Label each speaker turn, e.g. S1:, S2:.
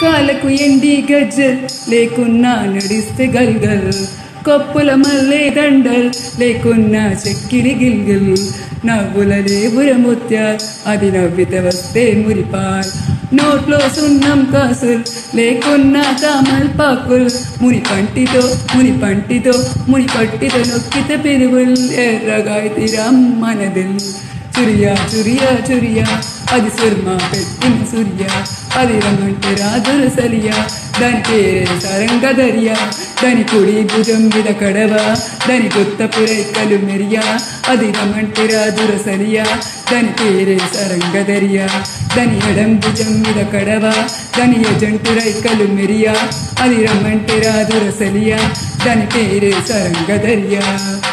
S1: కాలకు ఎండి గజ్జల్ లేకున్నా నడిస్తే గల్గల్ కొప్పుల మల్లె దండల్ లేకున్నా చెక్కిలి గిల్గిల్ నవ్వుల లేబుర ముత్య అది నవ్విత వస్తే మురిపాల్ నోట్లో సున్నం కాసుల్ లేకున్నా తామల్ పాకుల్ ముని పంటితో ముని పంటితో ముని పట్టితో నొక్కిత పెరుగుల్ ఎర్రగాయతి రమ్మనదిల్ చురియా చురియా చురియా అది సుర్మా పెట్టిన సూర్య అది రమ్మంటే రాజుల సలియా దాని పేరే సరంగ దర్యా దాని కుడి భుజం మీద కడవ దాని కొత్త పురైకలు మెరియా అది రమ్మంటే రాజుల సలియా దాని పేరే సరంగ దర్యా దాని ఎడం భుజం మీద కడవ దాని ఎజంటు రైకలు మెరియా అది రమ్మంటే రాజుల సలియా దాని పేరే సరంగ దర్యా